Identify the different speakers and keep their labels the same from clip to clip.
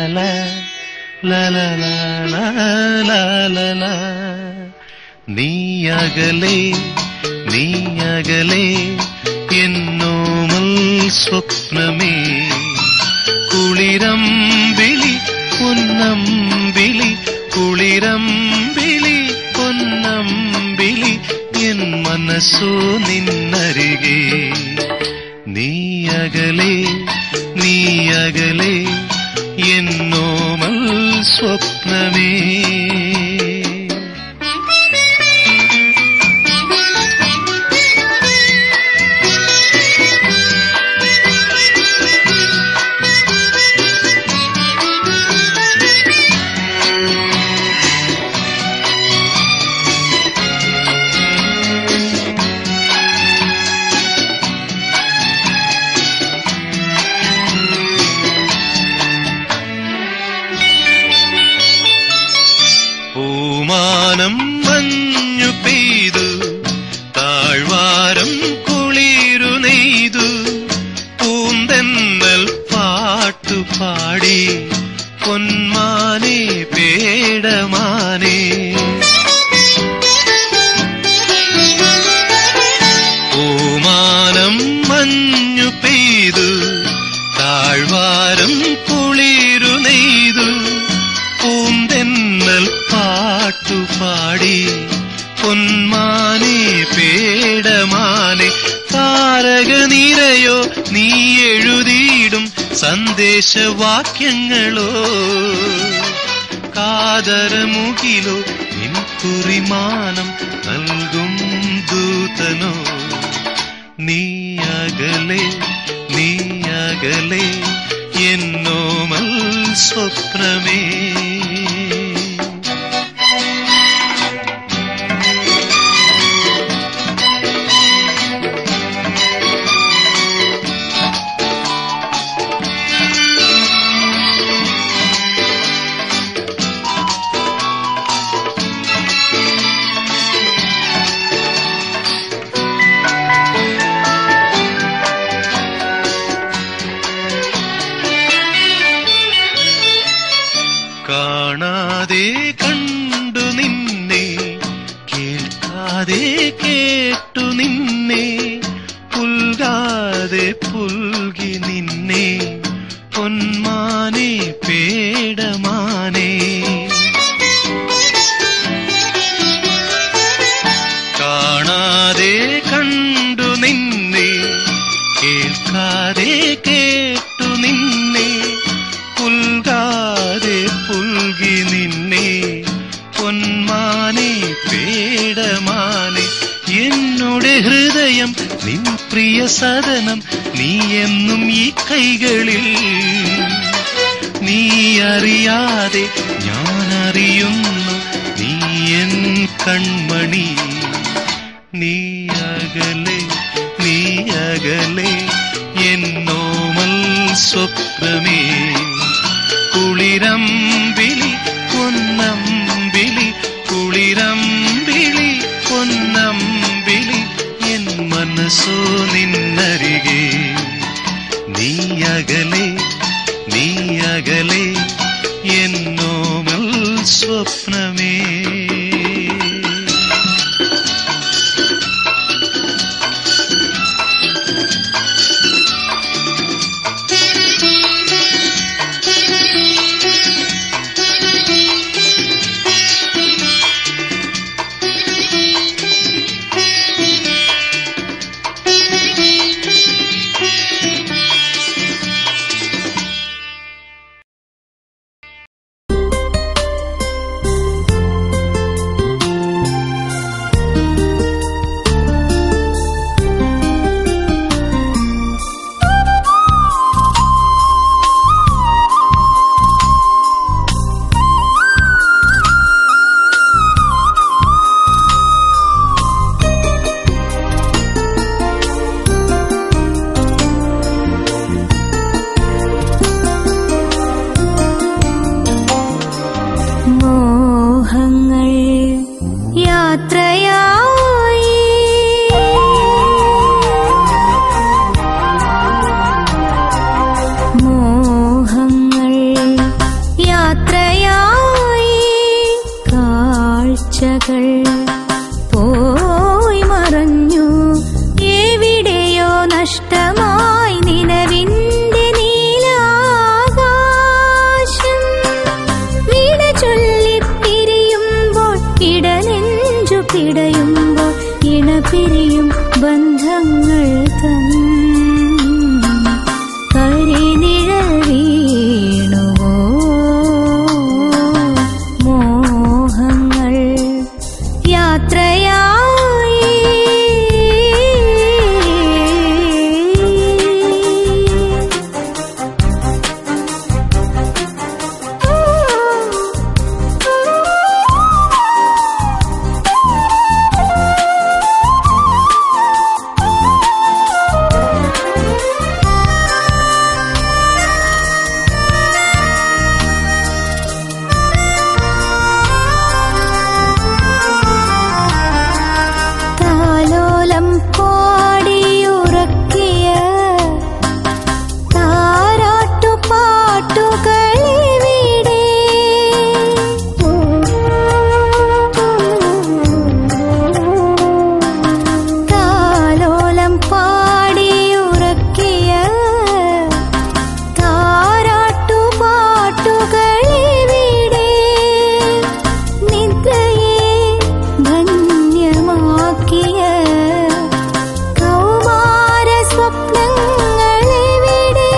Speaker 1: ലാ ലാ ലാ ലാ ലാ ലാ ലാ ലാ. നീ അകലെ നീ അകലെ എന്നോമൽ സ്വപ്നമേ കുളിരം വിളി പൊന്നം വിളി കുളിരം വിളി പൊന്നം വിളി എൻ മനസ്സോ നിന്നരികെ നീ അകലെ നീ അകലെ എന്നോമൽ സ്വപ്നമേ പൂമാനം മഞ്ഞു പെയ്തു താഴ്വാരം കുളിരു നെയ്തു പൂന്തെന്നൽ പാട്ടുപാടി പൊന്മാനെ പേടമാനെ പൂമാനം മഞ്ഞു പെയ്തു താഴ്വാരം കുളിരു നെയ്തു പൂന്തെന്നൽ പാട്ടുപാടി പൊന്മാനെ പേടമാനെ താരകനിരയോ നീ എഴുതിയിടും സന്ദേശവാക്യങ്ങളോ കാതരമുകിലോ നിൻ കുറിമാനം നൽകും ദൂതനോ നീ അകലെ നീ അകലെ എന്നോമൽ സ്വപ്നമേ കാണാതെ കണ്ടു നിന്നെ കേൾക്കാതെ കേട്ടു നിന്നെ പുൽകാതെ പുൽകി നിന്നെ പൊന്മാനെ പേടമാനെ കാണാതെ കണ്ടു നിന്നെ കേൾക്കാതെ കേട്ടു നിന്നെ പുൽകാതെ പുൽകി നിന്നെ പൊന്മാനെ പേടമാനെ എന്നുടെ ഹൃദയം നിൻ പ്രിയ സദനം നീ എന്നും ഈ കൈകളിൽ നീ അറിയാതെ ഞാൻ അറിയുന്നു നീ എൻ കൺമണി നീ അകലെ നീ അകലെ എന്നോമൽ സ്വപ്നമേ കുളിരം വിളി പൊന്നം വിളി കുളിരം വിളി പൊന്നം വിളി എൻ മനസ്സോ നിന്നരികെ നീ അകലെ നീ അകലെ എന്നോമൽ സ്വപ്നമേ
Speaker 2: ും കാഴ്ചകൾ പോയി മറഞ്ഞു എവിടെയോ നഷ്ടമായി നിലവിന്റെ നീലാകാശം വിട ചൊല്ലിപ്പിരിയുമ്പോൾ ഇടനെഞ്ചു പിടയുമ്പോൾ ഇണപിരിയും ബന്ധങ്ങൾ തൻ കരിനിഴൽ വീണുവോ മോഹങ്ങൾ യാത്രയായി താലോലം പാടിയുറക്കിയ താരാട്ടുപാട്ടുകളിവിടെ താലോലം പാടിയുറക്കിയ താരാട്ടുപാട്ടുകളിവിടെ നിദ്രയെ ധന്യമാക്കിയ കൗമാര സ്വപ്നങ്ങളെവിടെ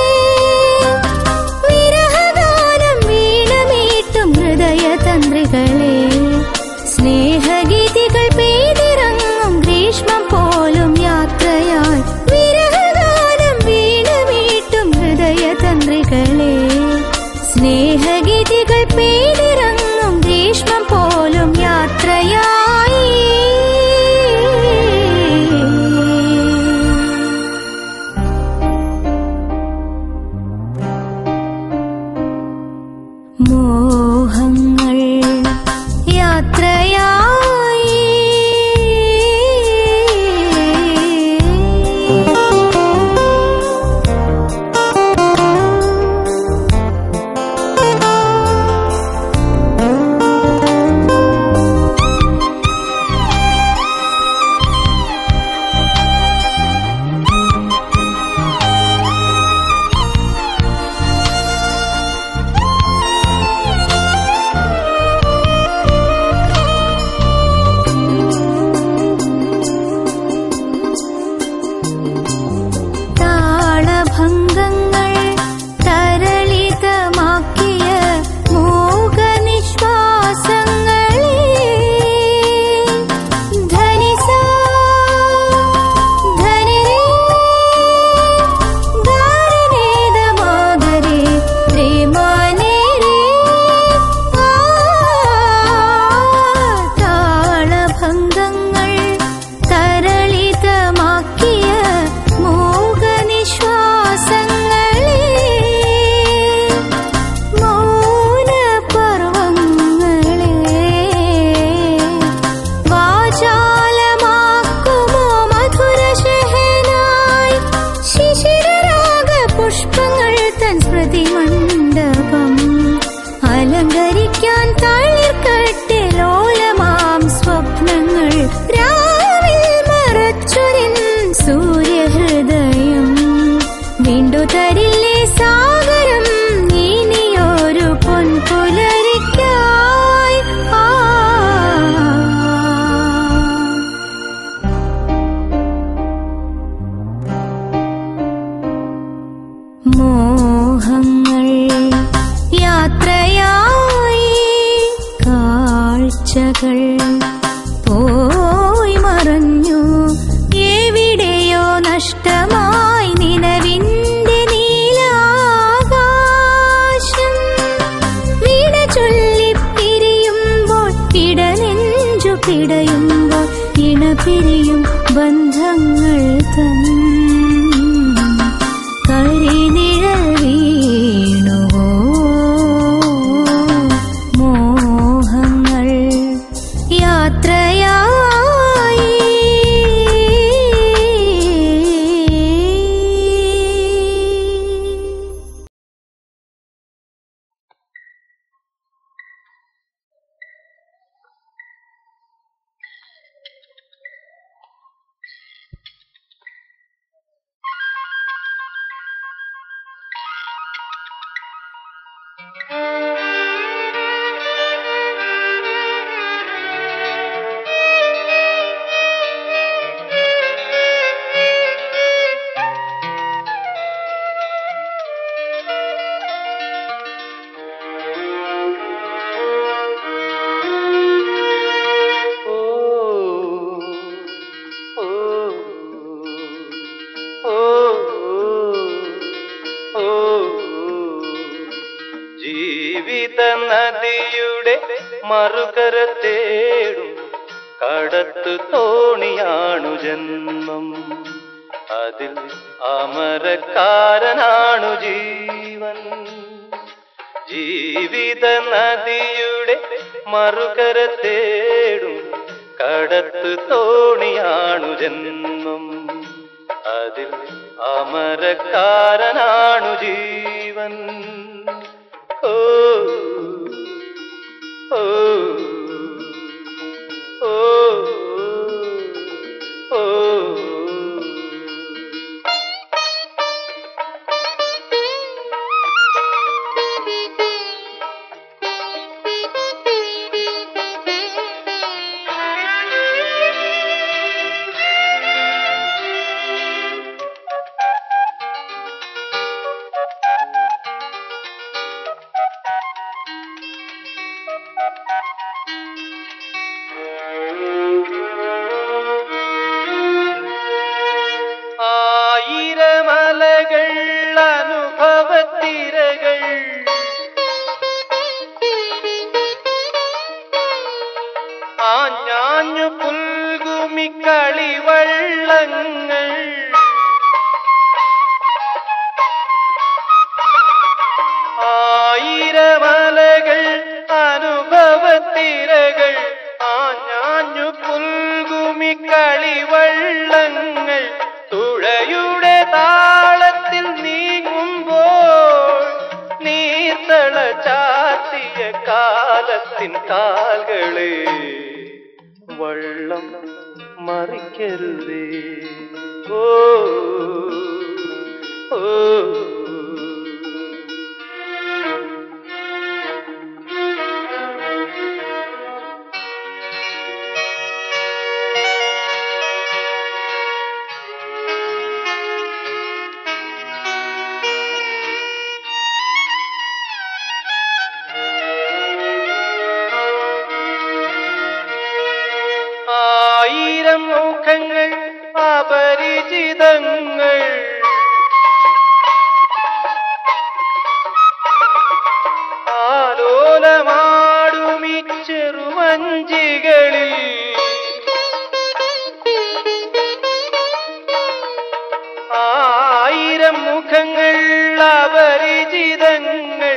Speaker 2: വിരഹഗാനം വീണമീട്ടും ഹൃദയതന്ത്രികളെ സ്നേഹഗീതികൾ പെയ്തിറങ്ങും ഗ്രീഷ്മം പോലും യാത്രയായി വിരഹഗാനം വീണമീട്ടും ഹൃദയതന്ത്രികളെ സ്നേഹഗീതികൾ പെയ്തിറങ്ങും ഗ്രീഷ്മം പോലും യാത്രയായി മോഹങ്ങൾ യാത്രയായി താളഭംഗങ്ങൾ തരളിതമാക്കിയ മൂകനിശ്വാസങ്ങളെ ധനിസ ധനിരേ ഗാനവേദമാതരേ പ്രേമാനേരേ ആ താളഭംഗങ്ങൾ തരളിതമാക്കിയ മൂകനിശ്വാസങ്ങളെ മൗനപർവങ്ങളെ വാചാലമാക്കുമോ മധുര ഷഹനായി ശിശിരരാഗ പുഷ്പങ്ങൾ തൻ സ്മൃതി മണ്ഡപം അലങ്കരിക്കാൻ തളിർക്കട്ടിലോലമാം സ്വപ്നങ്ങൾ രാവിൽ മറച്ചൊരിൻ സൂര്യഹൃദയം വീണ്ടു തരില്ലേ സാഗരം ഇനിയൊരു പൊൻപുലരിക്കായി ആ മോഹങ്ങൾ യാത്രയായി കാഴ്ചകൾ പോയി മറഞ്ഞു എവിടെയോ നഷ്ടമായി നിലവിന്റെ നീലാകാശം വിട ചൊല്ലിപ്പിരിയുമ്പോൾ ഇടനെഞ്ചു പിടയുമ്പോൾ ഇണപിരിയും ബന്ധങ്ങൾ തൻ കരിനിഴൽ വീണുവോ മോഹങ്ങൾ യാത്രയായി
Speaker 3: ജീവിത നദിയുടെ മറുകര തേടും കടത്തു തോണിയാണു ജന്മം അതിൽ അമരക്കാരനാണു ജീവൻ ജീവിത നദിയുടെ മറുകര തേടും കടത്തു തോണിയാണു ജന്മം അതിൽ അമരക്കാരനാണു ജീവൻ ഓ ഓ ഓ ഓ ആയിരമലകൾ അനുഭവത്തിരകൾ ആഞ്ഞാഞ്ഞു പുൽകുമി കളിവള്ളങ്ങൾ ആയിരമലകൾ അനുഭവത്തിരകൾ ആഞ്ഞാഞ്ഞു പുൽകുമി കളിവള്ളങ്ങൾ തുഴയുടെ താളത്തിൽ നീങ്ങുമ്പോൾ നീർത്തള ചാത്തിയ കാലത്തിൻ കാൽകളെ വള്ളം മറിക്കരുതേ ഓ ഓ ആയിരം മുഖങ്ങൾ അപരിചിതങ്ങൾ ആലോലമാടുമി ചെറുവഞ്ചികളിൽ ആയിരം മുഖങ്ങൾ അപരിചിതങ്ങൾ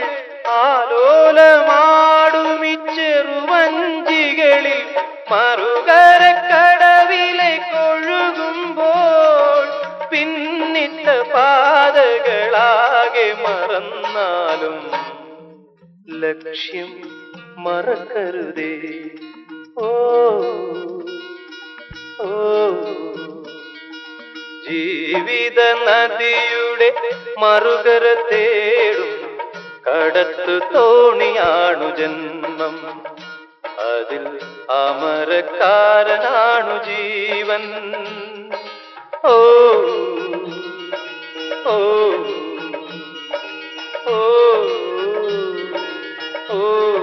Speaker 3: ആലോലമാടുമി ചെറുവഞ്ചികളിൽ മറുകരക്കടവിലെ കൊഴുകുമ്പോൾ പിന്നിട്ട പാതകളാകെ മറന്നാലും ലക്ഷ്യം മറക്കരുതേ ഓ ഓ ജീവിത നദിയുടെ മറുകര തേടും കടത്തു തോണിയാണു ജന്മം അതിൽ അമരക്കാരനാണു ജീവൻ ഓ ഓ ഓ ഓ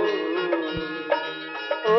Speaker 3: ഓ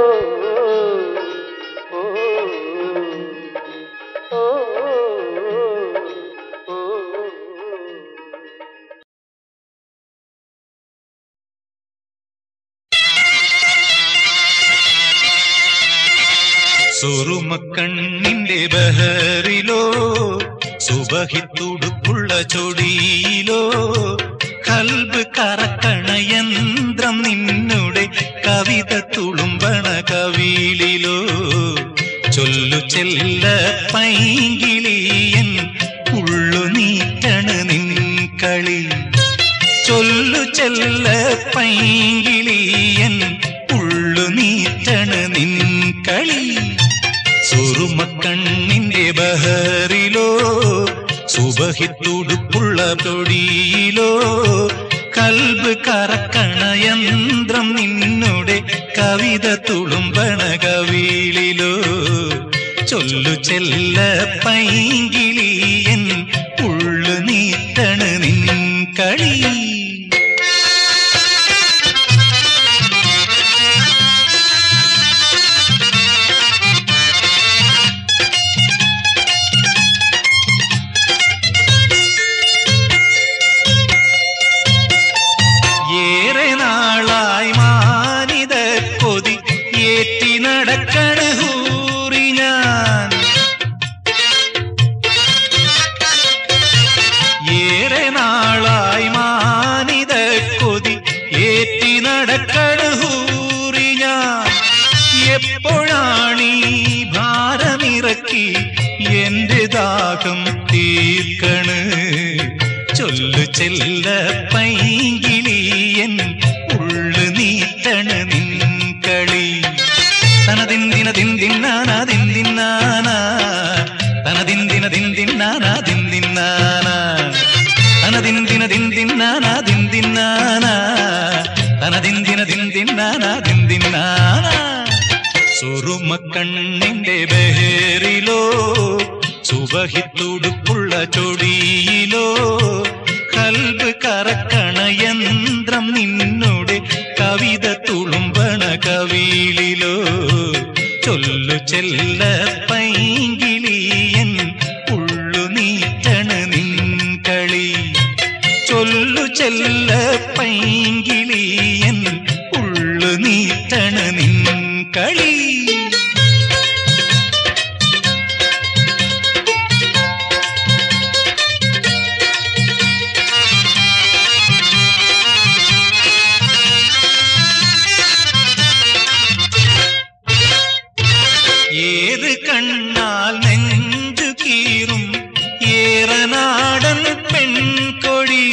Speaker 1: സുറുമക്കണ്ണിന്റെ ബഹറിലോ സുബഹിത്തുടുപ്പുള്ള ചൊടിയിലോ കൽബ് കറക്കണ യന്ത്രം നിന്നുടെ കവിത തുളുമ്പണ കവിളിലോ ചൊല്ലു ചെല്ല പൈങ്കിളിയൻ ഉള്ളു നീറ്റണ് നിൻ കളി ചൊല്ലു ചെല്ല പൈങ്കിളിയൻ ഉള്ളു നീറ്റണ് നിൻ കളി സുറുമക്കണ്ണിന്റെ ബഹറിലോ സുബഹിത്തുടുപ്പുള്ള തൊടിയിലോ കൽബ് കറക്കണ യന്ത്രം നിന്നുടെ കവിത തുളുമ്പണ കവിളിലോ ചൊല്ലു ചെല്ല പൈങ്കിളിയൻ ഉള്ളു നീട്ടണ് നിൻ കളി നടക്കടൂറി ഞാൻ എപ്പോഴാണീ ഭാരമിറക്കി എന്റെ ദാഹം തീർക്കണ് ചൊല്ലു ചെല്ല പൈങ്കിളിയൻ ഉള്ളു നീട്ടണ് നിൻ കളി തനതിന്തിന ദിന്തിന്നാന ദിന്തിന്നാന തനതിന്തിന ദിന്തിന്നാന ദിന്തിന്നാന തനതിന്തിന ദിന്തിന്നാന ദിന്തിന്നാന തനതിന്തിന ദിന്തിന്നാന ദിന്തിന്നാന സുറുമക്കണ്ണിന്റെ ബഹേറിലോ സുബഹിത്തുടുപ്പുള്ള ചൊടിയിലോ കൽബ് കറക്കണ യന്ത്രം നിന്നോട് കവിത തുളുമ്പണ കവിളിലോ ചൊല്ലു ചെല്ല പൈങ്കിളിയൻ ഉള്ളു നീറ്റണ് നിൻ കളി ചൊല്ലു ചെല്ല പൈങ്കിളിയൻ ഉള്ളു നീറ്റണ് നിൻ കളി ഏത് കണ്ണാൽ നെഞ്ചു കീറും ഏറനാടൻ പെൺകൊടി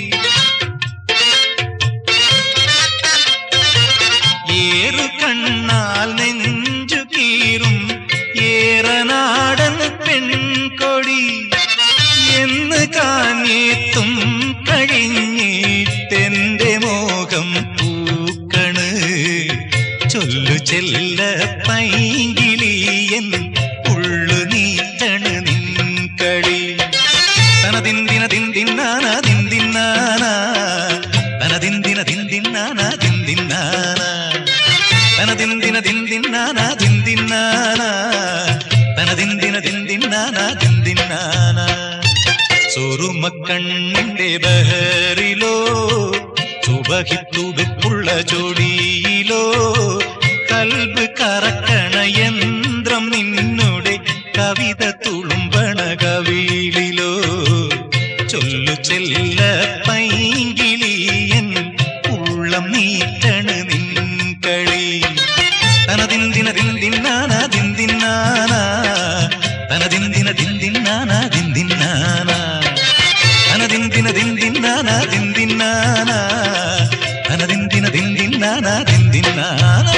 Speaker 1: ഏറു കണ്ണാൽ നെഞ്ചു കീറും ഏറനാടൻ പെൺകൊടി എന്ന് കാഞ്ഞേത്തും കഴിഞ്ഞിട്ടെന്റെ മോഹം പൂക്കണ് ചൊല്ലു ചെല്ല പൈങ്കിളിയൻ ഉള്ളു നീട്ടണ് നിൻ കളി തനതിന്തിന ദിന്തിന്നാന ദിന്തിന്നാന തനതിന്തിന ദിന്തിന്നാന ദിന്തിന്നാന തനതിന്തിന ദിന്തിന്നാന ദിന്തിന്നാന തനതിന്തിന ദിന്തിന്നാന ദിന്തിന്നാന സോറുമക്കണ്ണിന്റെ ബഹറിലോ സുബഹിത്തുടുപ്പുള്ള ചൊടിയിലോ കൽബ് കറക്കണ യന്ത്രം നിന്നോടെ കവിത തുളുമ്പണ കവിളിലോ ചൊല്ലു ചെല്ല പൈങ്കിളിയൻ ഉള്ളം നീട്ടണ് നിൻ കളി തനതിന്തിന ദിന്തിന്നാന ദിന്തിന്നാന തനതിന്തിന ദിന്തിന്നാന ദിന്തിന്നാന തനതിന്തിന ദിന്തിന്നാന ദിന്തിന്നാന തനതിന്തിന ദിന്തിന്നാന ദിന്തിന്നാന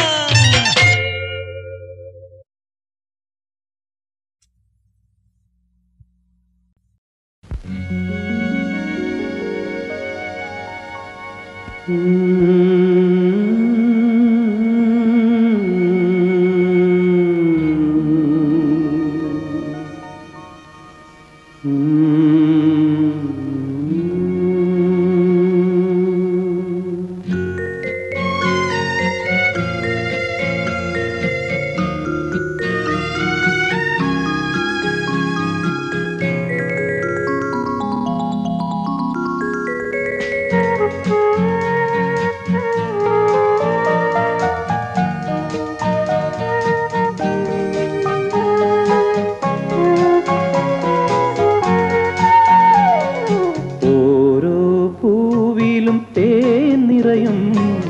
Speaker 4: ഓരോ പൂവിലും തേൻ നിറയും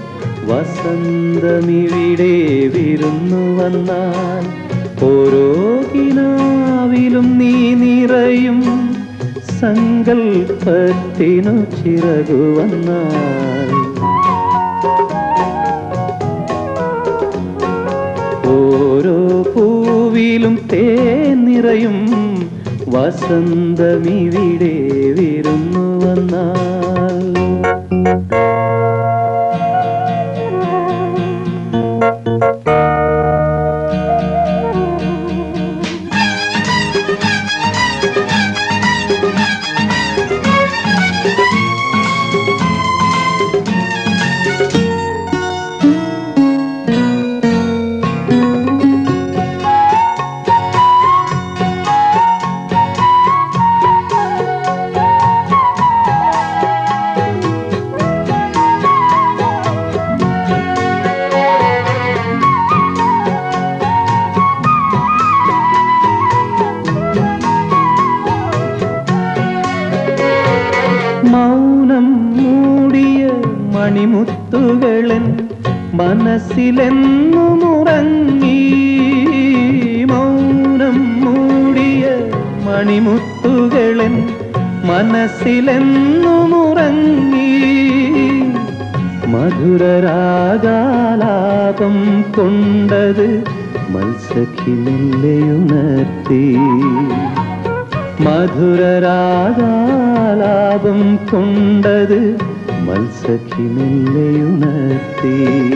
Speaker 4: വസന്തമിവിടെ വിരുന്നു വന്നാൽ ഓരോ കിനാവിലും നീ നിറയും സങ്കൽപ്പത്തിനു ചിറകു വന്നാൽ ഓരോ പൂവിലും തേൻ നിറയും വസന്തമിവിടെ വിരുന്നു വന്നാൽ മണിമുത്തുകളൻ മനസ്സിലെന്നും ഉറങ്ങി മൗനം മൂടിയ മണിമുത്തുകളൻ മനസ്സിലെന്നും ഉറങ്ങി മധുരരാഗാലാപം കൊണ്ടത് മത്സഖി മെല്ലെയുണർത്തി മധുരരാഗാലാപം കൊണ്ടത് മത്സഖി മെല്ലെയുണർത്തി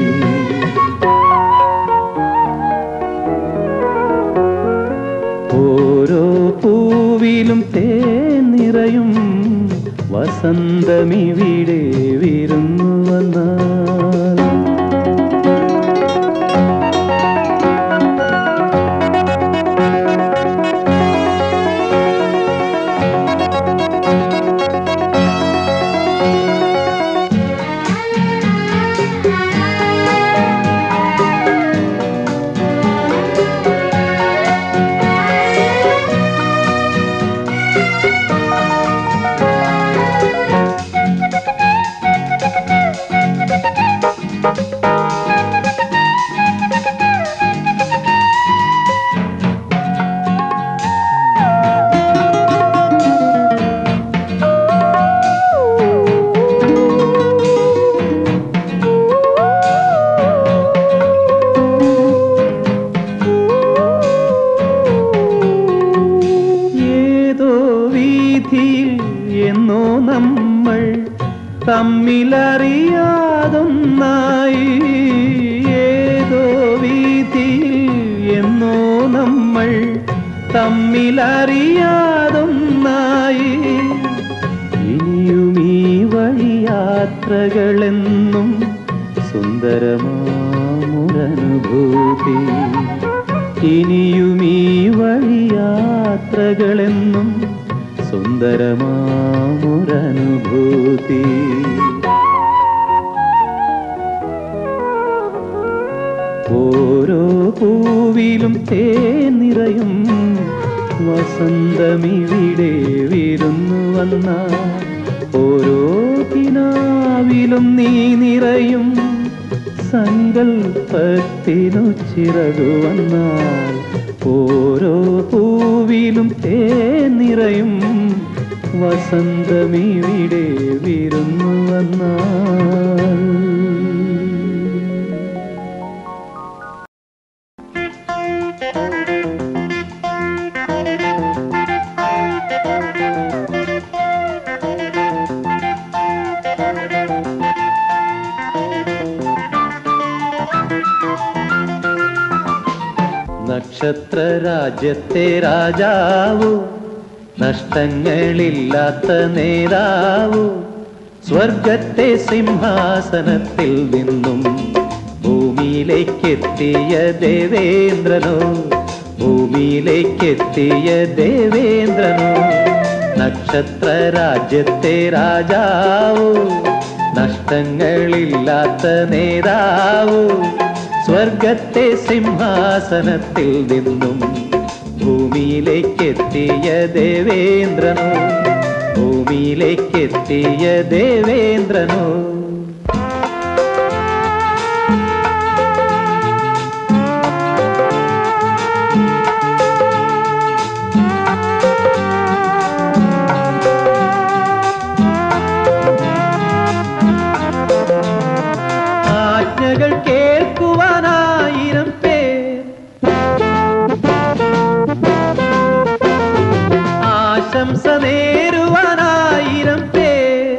Speaker 4: ഓരോ പൂവിലും തേൻ നിറയും വസന്തമിവിടെ വിരുന്നു വന്നാൽ ഏതോ വീതിയിൽ എന്നോ നമ്മൾ തമ്മിലറിയാതൊന്നായി ഏതോ വീതിയിൽ എന്നോ നമ്മൾ തമ്മിലറിയാതൊന്നായി ഇനിയും ഈ വഴിയാത്രകളെന്നും സുന്ദരമാമുരനുഭൂതി ഇനിയും ഈ വഴിയാത്രകളെന്നും സുന്ദരമാമുരനുഭൂതി ഓരോ പൂവിലും തേൻ നിറയും വസന്തമിവിടെ വിരുന്നു വന്ന ഓരോ കിനാവിലും നീ നിറയും സങ്കൽപ്പത്തിനു ചിറകു വന്നാൽ ഓരോ പൂവിലും തേൻ നിറയും വസന്തമിവിടെ വിരുന്നു വന്നാൽ നക്ഷത്ര രാജ്യത്തെ രാജാവു നഷ്ടങ്ങളില്ലാത്ത നേതാവു സ്വർഗത്തെ സിംഹാസനത്തിൽ നിന്നും ഭൂമിയിലേക്കെത്തിയ ദേവേന്ദ്രനോ ഭൂമിയിലേക്കെത്തിയ ദേവേന്ദ്രനോ നക്ഷത്ര രാജ്യത്തെ രാജാവു നഷ്ടങ്ങളില്ലാത്ത നേതാവു സ്വർഗത്തെ സിംഹാസനത്തിൽ നിന്നും ഭൂമിയിലേക്കെത്തിയ ദേവേന്ദ്രനോ ഭൂമിയിലേക്കെത്തിയ ദേവേന്ദ്രനോ ആജ്ഞകൾ കേൾക്കുവാനായിരം പേർ ആശംസ നേരുവാനായിരം പേർ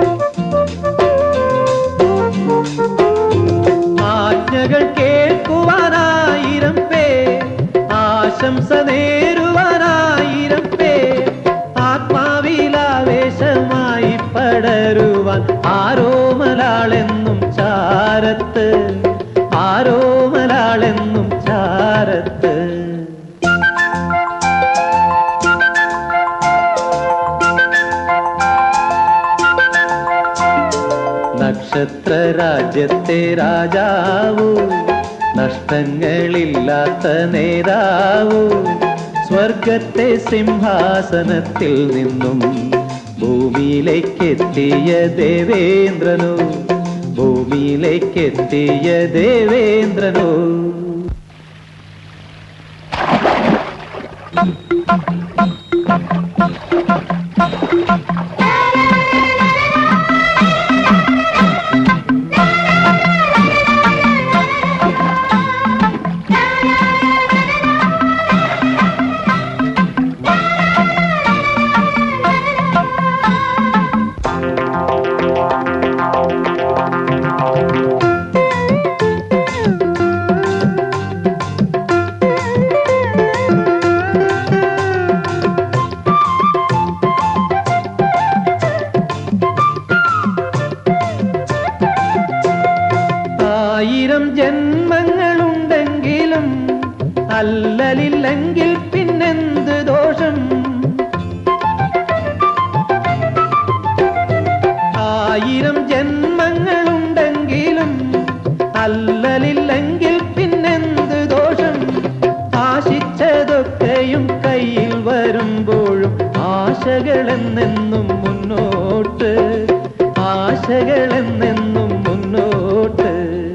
Speaker 4: ആജ്ഞകൾ കേൾക്കുവാനായിരം പേർ ആശംസ നേരുവാനായിരം പേർ ആത്മാവിലാവേശമായി പടരുവാൻ ആരോമലാളെന്നും ചാരത്ത് ആരോമലാളെന്നും ചാരത്ത് നക്ഷത്ര രാജ്യത്തെ രാജാവു നഷ്ടങ്ങളില്ലാത്ത നേതാവു സ്വർഗത്തെ സിംഹാസനത്തിൽ നിന്നും ഭൂമിയിലേക്കെത്തിയ ദേവേന്ദ്രനു ഭൂമിയിലേക്കെത്തിയ ദേവേന്ദ്രനോ ആയിരം ജന്മങ്ങളുണ്ടെങ്കിലും അല്ലലില്ലെങ്കിൽ പിന്നെന്ത് ദോഷം ആയിരം ജന്മങ്ങളുണ്ടെങ്കിലും അല്ലലില്ലെങ്കിൽ പിന്നെന്ത് ദോഷം ആശിച്ചതൊക്കെയും കയ്യിൽ വരുമ്പോഴും ആശകളെന്നെന്നും മുന്നോട്ട് ആശകളെന്നെന്നും മുന്നോട്ട്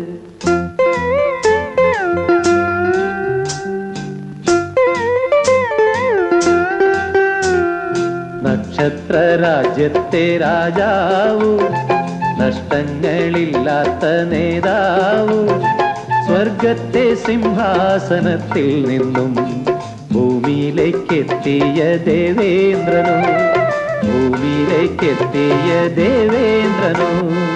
Speaker 4: നക്ഷത്ര രാജ്യത്തെ രാജാവു നഷ്ടങ്ങളില്ലാത്ത നേതാവു സ്വർഗത്തെ സിംഹാസനത്തിൽ നിന്നും ഭൂമിയിലേക്കെത്തിയ ദേവേന്ദ്രനോ ഭൂമിയിലേക്കെത്തിയ ദേവേന്ദ്രനോ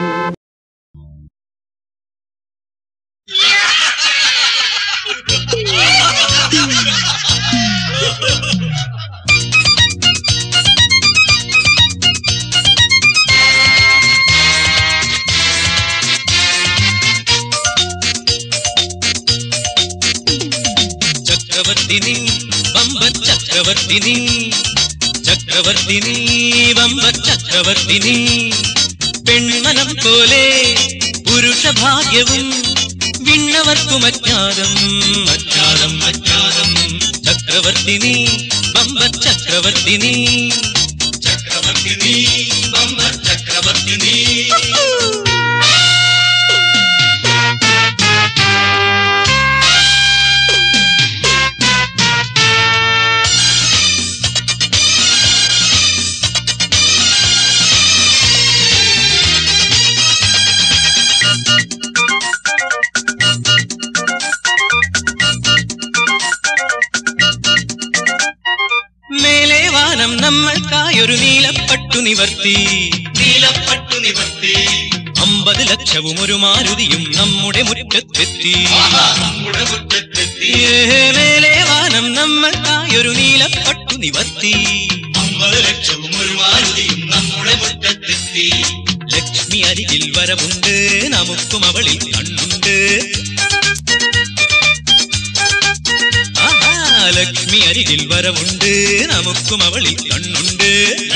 Speaker 1: ചക്രവർത്തിനി വമ്പ ചക്രവർത്തിനി ചക്രവർത്തിനി വമ്പ ചക്രവർത്തിനി പെൺമനം പോലെ പുരുഷഭാഗ്യവും വിണ്ണവർക്കും അജ്ഞാതം അജ്ഞാതം അജ്ഞാതം ചക്രവർത്തിനി വമ്പ ചക്രവർത്തിനി ചക്രവർത്തിനി വമ്പ ചക്രവർത്തിനി മേലെ വാനം നമ്മൾക്കായൊരു നീലപ്പട്ടു നിവർത്തി നീലപ്പട്ടു നിവർത്തി അമ്പത് ലക്ഷവും ഒരു മാരുതിയും നമ്മുടെ മുറ്റത്തെത്തി നമ്മുടെ മുറ്റത്തെത്തി മേലെ വാനം നമ്മൾക്കായൊരു നീലപ്പട്ടു നിവർത്തി അമ്പത് ലക്ഷവും ഒരു മാരുതിയും നമ്മുടെ മുറ്റത്തെത്തി ലക്ഷ്മി അരികിൽ വരവുണ്ട് നമുക്കും അവളിൽ കണ്ണുണ്ട് ആഹാ, ലക്ഷ്മി അരികിൽ വരവുണ്ട് നമുക്കും അവളിൽ കണ്ണുണ്ട്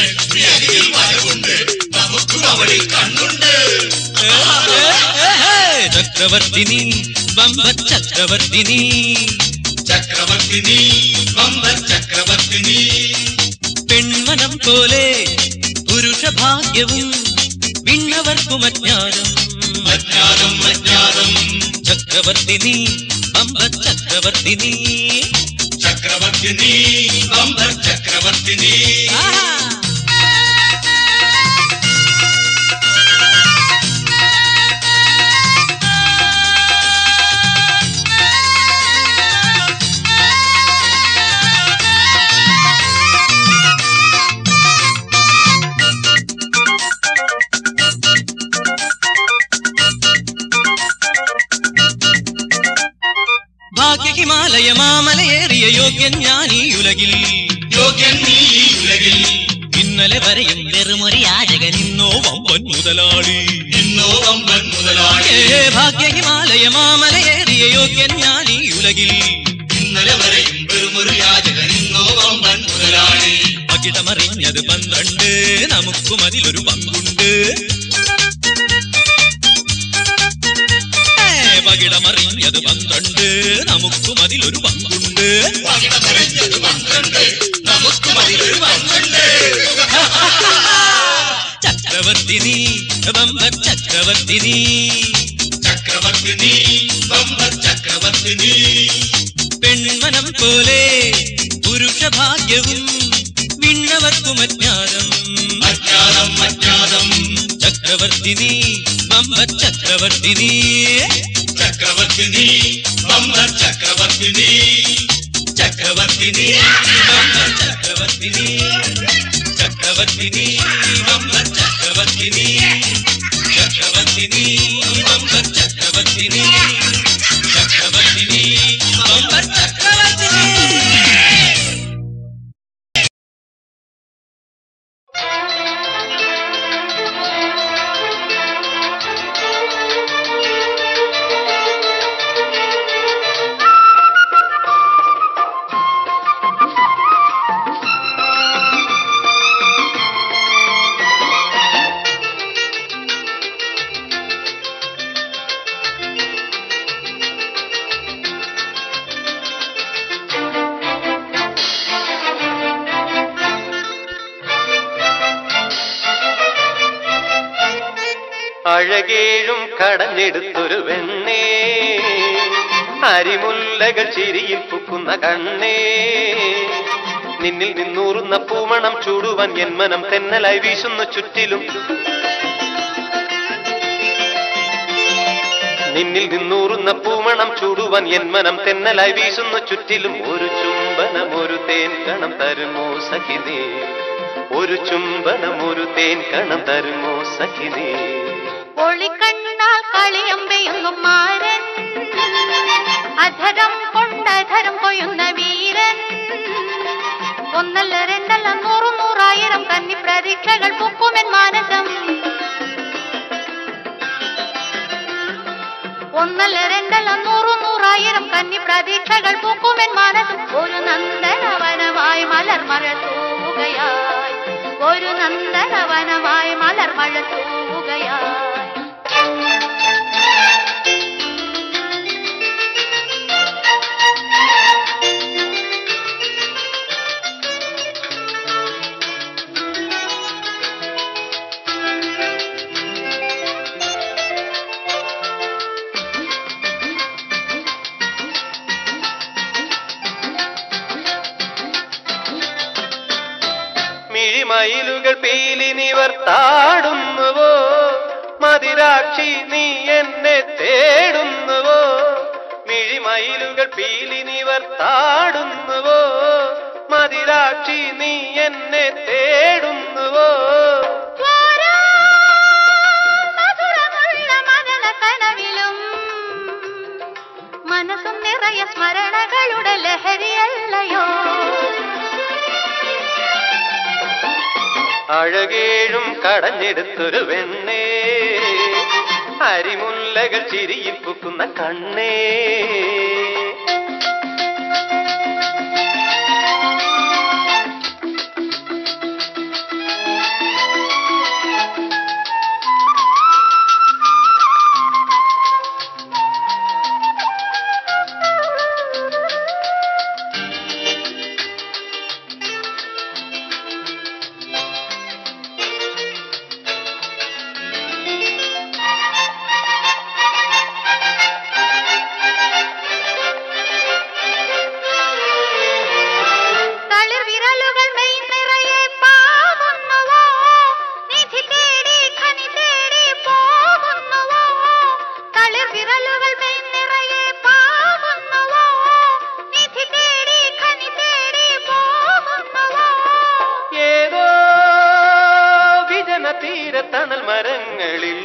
Speaker 1: ഏ, ഏ, ഏ, ഏ, ചക്രവർത്തിനി ബമ്പ ചക്രവർത്തിനി ചക്രവർത്തിനി ബമ്പ ചക്രവർത്തിനി പെൺമനം പോലെ പുരുഷഭാഗ്യവും വിണ്ണവർക്കും അജ്ഞാനം അജ്ഞാതം അജ്ഞാതം ചക്രവർത്തിനി ബമ്പ ചക്രവർത്തിനി ചക്രവർത്തിനി ബമ്പ ചക്രവർത്തിനി ഭാഗ്യ ഹിമാലയ മാമലയേറിയ യോഗ്യൻ ഞാൻ ഈ ഉലകിൽ യോഗ്യൻ നീ ഈ ഉലകിൽ ഇന്നലെ വരെയും വെറുമൊരു യാചകൻ ഇന്നോ വമ്പൻ മുതലാളി ഇന്നോ വമ്പൻ മുതലാളി ഭാഗ്യ ഹിമാലയ മാമലയേറിയ യോഗ്യൻ ഞാൻ ഈ ഉലകിൽ ഇന്നലെ വരെയും വെറുമൊരു യാചകൻ ഇന്നോ വമ്പൻ മുതലാളി അകിടമറിഞ്ഞത് പന്ത്രണ്ട് നമുക്കും അതിലൊരു പങ്കുണ്ട് ഏ, പകിടമറിഞ്ഞത് പന്ത്രണ്ട് നമുക്കും അതിലൊരു പങ്കുണ്ട് ചക്രവർത്തിനി ബമ്പ ചക്ര ചക്രവർത്തിനി
Speaker 5: ചക്രവർത്തിനി ബമ്പർ ചക്രവർത്തിനി
Speaker 1: പെൺമനം പോലെ പുരുഷഭാഗ്യവും വിണ്ണവർക്കും അജ്ഞാതം
Speaker 5: അജ്ഞാതം അജ്ഞാതം
Speaker 1: ചക്രവർത്തിനി ബമ്പർ ചക്രവർത്തിനി
Speaker 5: ചക്രവർത്തിനി ബമ്പർ ചക്രവർത്തിനി
Speaker 1: ചക്രവർത്തിനി ബമ്പർ ചക്രവർത്തിനി ചക്രവർത്തിനി ബമ്പർ ചക്രവർത്തിനി ചക്രവർത്തിനി ബമ്പർ ചക്രവർത്തിനി ചക്രവർത്തിനി ബമ്പർ ചക്രവർത്തിനി
Speaker 3: അഴകേഴും കടഞ്ഞെടുത്തൊരു വെണ്ണേ അരിമുല്ലകൾ ചിരിയിൽ പൂക്കുന്ന കണ്ണേ നിന്നിൽ നിന്നൂറുന്ന പൂമണം ചൂടുവാൻ എൻ മനം തെന്നലായി വീശുന്നു ചുറ്റിലും നിന്നിൽ നിന്നൂറുന്ന പൂമണം ചൂടുവാൻ എൻ മനം തെന്നലായി വീശുന്നു ചുറ്റിലും ഒരു ചുംബനം ഒരു തേൻ കണം തരുമോ സഖിനേ ഒരു ചുംബനം ഒരു തേൻ കണം തരുമോ സഖിനേ
Speaker 6: ഒളിക്കണ്ണാൽ കളിയമ്പെയ്യുന്നു മാരൻ അധരം കൊണ്ടധരം കൊയ്യുന്ന വീരൻ ഒന്നല്ല രണ്ടല്ല നൂറു നൂറായിരം കന്നി പ്രതീക്ഷകൾ പൊക്കുമെൻ മാനസം ഒന്നല്ല രണ്ടല്ല നൂറു നൂറായിരം കന്നി പ്രതീക്ഷകൾ പൂക്കുമെൻ മനസ്സും ഒരു നന്ദനവനമായി മലർമഴ തൂവുകയായി ഒരു നന്ദനവനമായി മലർമഴ തൂവുകയായി
Speaker 3: മിഴിമയിലുകൾ പീലിനിവർ താടുന്നുവോ മതിരാക്ഷി നീ എന്നെ തേടുന്നുവോ മിഴിമയിലുകൾ പീലിനിവർ താടുന്നുവോ മതിരാക്ഷി നീ എന്നെ തേടുന്നുവോ
Speaker 6: മധുരമുള്ള മദന കനവിലും മനസ്സും നിറയെ സ്മരണകളുടെ ലഹരിയല്ലയോ
Speaker 3: അഴകേഴും കടഞ്ഞെടുത്തൊരു വെണ്ണേ അരിമുല്ലകൾ ചിരിയിൽ പൂക്കുന്ന കണ്ണേ
Speaker 6: തളിർ വിരലുകൾ മെയ് നിറയെ പാവുന്നുവോ നിധി തേടി ഖനി തേടി പോകുന്നുവോ തളിർ വിരലുകൾ മെയ് നിറയെ പാവുന്നുവോ നിധി തേടി ഖനി തേടി പോകുന്നുവോ
Speaker 3: ഏതോ വിജന തീരത്തണൽ മരങ്ങളിൽ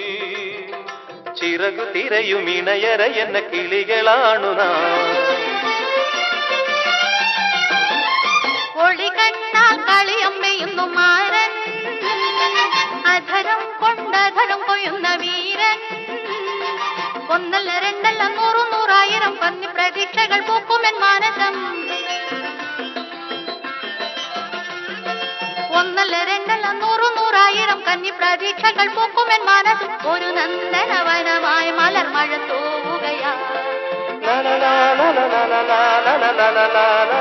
Speaker 3: ചിറകു തിരയും ഇണയര എന്ന കിളികളാണു നാം
Speaker 6: ഒളികണ്ണാൽ കളിയമ്മയുന്നു മാരൻ അധരം കൊണ്ടധരം കൊയ്യുന്ന വീരൻ ഒന്നല്ല രണ്ടല്ല നൂറു നൂറായിരം പന്നി പ്രതീക്ഷകൾ പൂക്കുമെൻ മാനസം ഒന്നല്ല രണ്ടല്ല നൂറു നൂറായിരം കന്നി പ്രതീക്ഷകൾ പൂക്കുമെൻ മനസ്സും ഒരു നന്ദനവനമായി മലർമഴ തൂവുകയാ
Speaker 3: ലാ ലാ ലാ ലാ ലാ ലാ ലാ ലാ ലാ ലാ ലാ ലാ